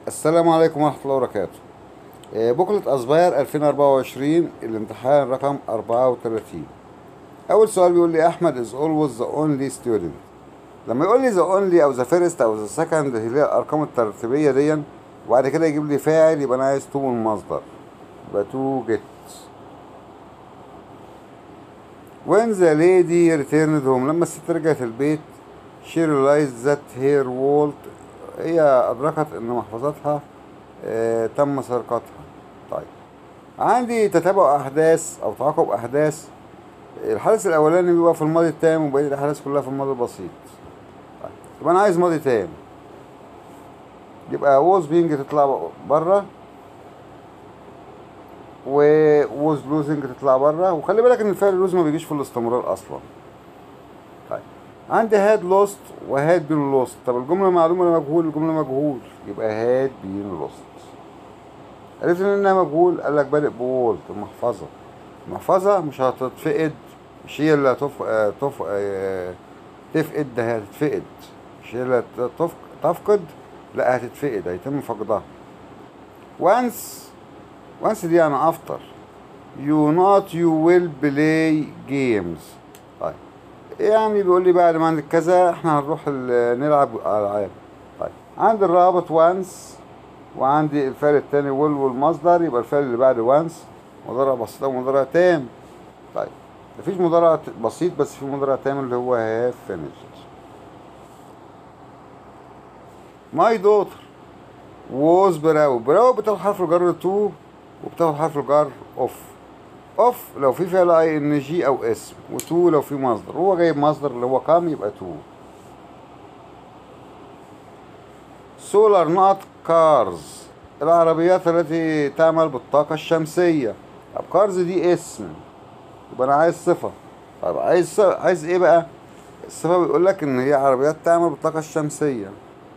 السلام عليكم ورحمة الله وبركاته آه، بوكلة أسباير 2024 الامتحان رقم 34 أول سؤال بيقول لي أحمد is always the only student لما يقول لي the only أو the first أو the second اللي هي الأرقام الترتيبية دي وبعد كده يجيب لي فاعل يبقى أنا عايز to من المصدر يبقى to get when the lady returned home لما الست رجعت البيت she realized that her wallet هي أدركت إن محفظتها آه تم سرقتها طيب عندي تتابع أحداث أو تعاقب أحداث الحدث الأولاني بيبقى في الماضي التام وبقية الأحداث كلها في الماضي البسيط طيب يبقى أنا عايز ماضي تام يبقى was being تطلع بره و was losing تطلع بره وخلي بالك إن الفعل لوز ما بيجيش في الاستمرار أصلا طيب عندي هاد لوست وهاد بين لوست طب الجملة معلومة مجهول الجملة مجهول يبقى هاد بين لوست عرفت ان انها مجهول قال لك بادئ بولت المحفظة المحفظة مش هتتفقد مش هي اللي هتف... آه، تف... آه، تفقد ده هتتفقد مش هي اللي تف... تفقد لا هتتفقد هيتم فقدها once once دي يعني after you not you will play games طيب يعني بيقول لي بعد ما عندك كذا احنا هنروح ال- نلعب العاب طيب عندي الرابط وانس وعندي الفعل التاني will والمصدر يبقى الفعل اللي بعد وانس مضارع بسيط او مضارع تام طيب مفيش مضارع ت- بسيط بس في مضارع تام اللي هو have finished my daughter was براو براو بتاخد حرف الجر تو وبتاخد حرف الجر اوف اوف لو في فعل اي ان جي او اسم وتو لو في مصدر هو جايب مصدر اللي هو كام يبقى تو سولار نوت كارز العربيات التي تعمل بالطاقة الشمسية طب كارز دي اسم يبقى انا عايز صفة طب عايز ص- عايز ايه بقى الصفة بيقول لك ان هي عربيات تعمل بالطاقة الشمسية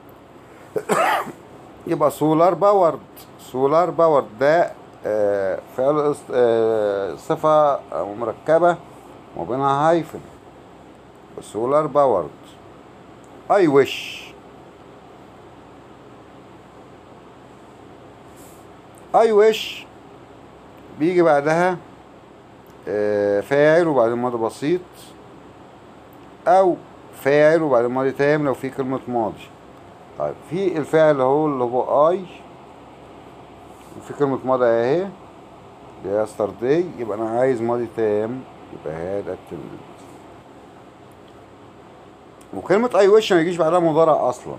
يبقى سولار باورد سولار باورد ده آه، فعل است- آه، صفة آه، مركبة وبينها هايفن سولار باورد اي وش اي وش بيجي بعدها آه، فاعل وبعدين ماضي بسيط او فاعل وبعدين ماضي تام لو في كلمة ماضي طيب في الفعل اهو اللي هو اي وفي كلمة ماضي اهي اللي هي yesterday يبقى انا عايز ماضي تام يبقى هذا التمرين وكلمة اي وش ما يجيش بعدها مضارع اصلا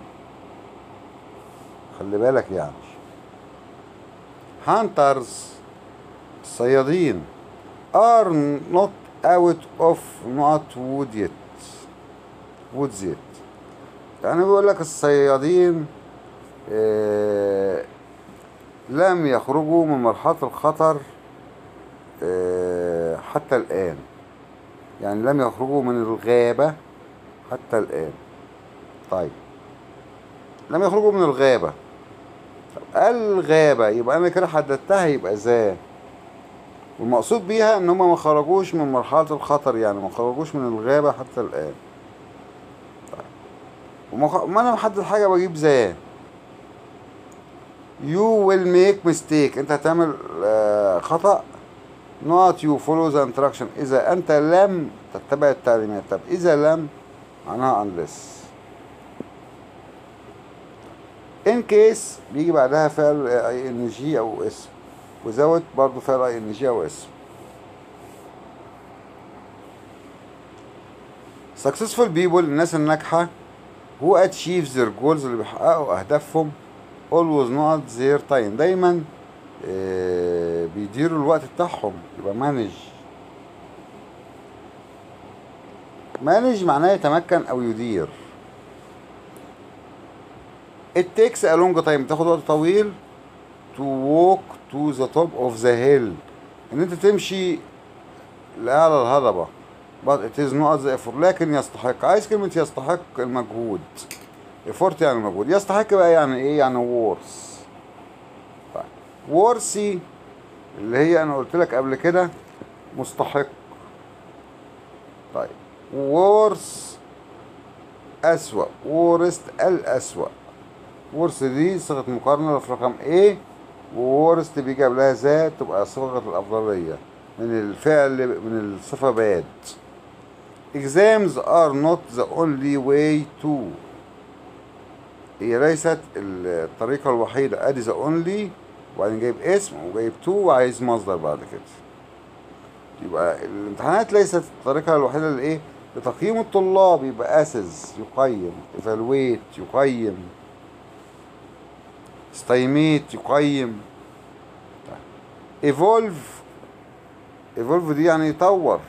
خلي بالك يعني هانترز الصيادين are not out of not wood yet woods yet يعني بيقول لك الصيادين آه لم يخرجوا من مرحلة الخطر آه حتى الآن يعني لم يخرجوا من الغابة حتى الآن طيب لم يخرجوا من الغابة طب الغابة يبقى أنا كده حددتها يبقى ذا والمقصود بيها إن هما ما خرجوش من مرحلة الخطر يعني ما خرجوش من الغابة حتى الآن طيب وما خ... ما أنا محدد حاجة بجيب ذا you will make mistake انت هتعمل آه، خطأ not you follow the instruction اذا انت لم تتبع التعليمات طب اذا لم معناها unless in case بيجي بعدها فعل اي ان جي او اسم وزود برضو فعل اي ان جي او اسم successful people الناس الناجحة who achieves their goals اللي بيحققوا اهدافهم always not their time دايما آه، بيديروا الوقت بتاعهم يبقى مانج مانج معناه يتمكن او يدير it takes a long time تاخد وقت طويل to walk to the top of the hill ان انت تمشي لأعلى الهضبة but it is not the effort لكن يستحق عايز كلمة يستحق المجهود effort يعني مجهود يستحق بقى يعني ايه يعني worth طيب worthy اللي هي انا قلت لك قبل كده مستحق طيب worth أسوأ worst الأسوأ ورث دي صيغة مقارنة في رقم A وورث بيجي قبلها ذات تبقى صيغة الأفضلية من الفعل من الصفة باد exams are not the only way to هي ليست الطريقة الوحيدة ادي the only وبعدين جايب اسم وجايب to وعايز مصدر بعد كده يبقى الامتحانات ليست الطريقة الوحيدة لإيه؟ لتقييم الطلاب يبقى أسز يقيم evaluate يقيم estimate يقيم evolve evolve دي يعني يطور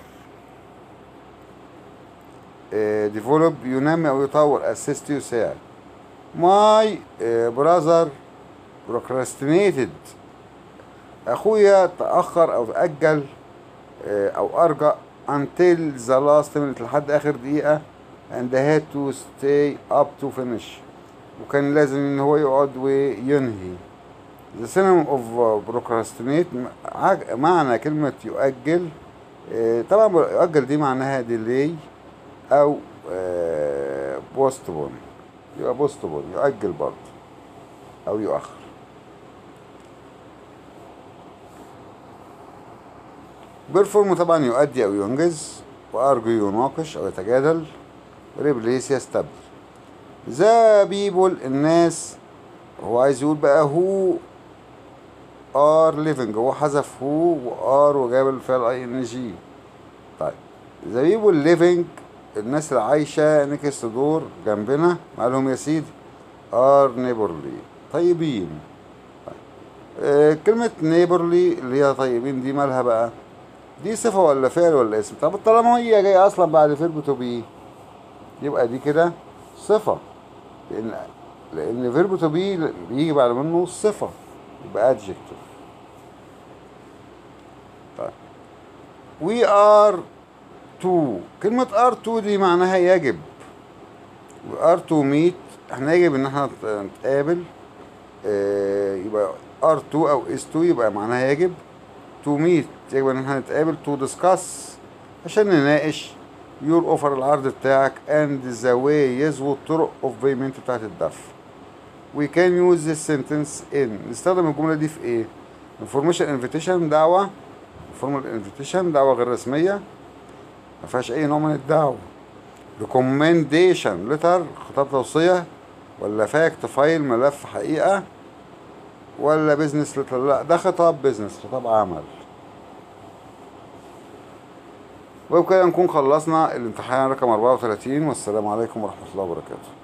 آه، develop ينمي أو يطور assist يساعد my آه، brother procrastinated أخويا تأخر أو تأجل آه، أو أرجع until the last minute لحد آخر دقيقة and had to stay up to finish وكان لازم إن هو يقعد وينهي the synonym of procrastinate عج- معنى كلمة يؤجل آه، طبعا يؤجل دي معناها delay أو آه، postpone يبقى postpone يؤجل برضه أو يؤخر بيرفورم طبعا يؤدي أو ينجز وأرجو يناقش أو يتجادل ريبليس يستبدل ذا بيبول الناس هو عايز يقول بقى هو ار ليفنج هو حذف هو وار وجاب الفعل اي ان جي طيب ذا بيبول ليفنج الناس اللي عايشة نكست دور جنبنا مالهم يا سيدي ار نيبرلي طيبين طيب. آه كلمة نيبرلي اللي هي طيبين دي مالها بقى دي صفة ولا فعل ولا اسم طب طالما هي جاية اصلا بعد فيرب تو بي يبقى دي كده صفة لان لان فيرب تو بي بيجي بعد منه صفة يبقى adjective طيب we are to كلمة are to دي معناها يجب we are to meet احنا يجب ان احنا نتقابل آه يبقى are to او is to يبقى معناها يجب to meet يجب ان احنا نتقابل to discuss عشان نناقش your offer العرض بتاعك and the ways والطرق of payment بتاعت الدفع we can use this sentence in نستخدم الجملة دي في ايه information invitation دعوة formal invitation دعوة غير رسمية ما فيهاش اي نوع من الدعوة recommendation letter خطاب توصية ولا فاكت فايل ملف حقيقة ولا بيزنس letter لا ده خطاب بيزنس خطاب عمل وبكده نكون خلصنا الامتحان رقم 34 والسلام عليكم ورحمة الله وبركاته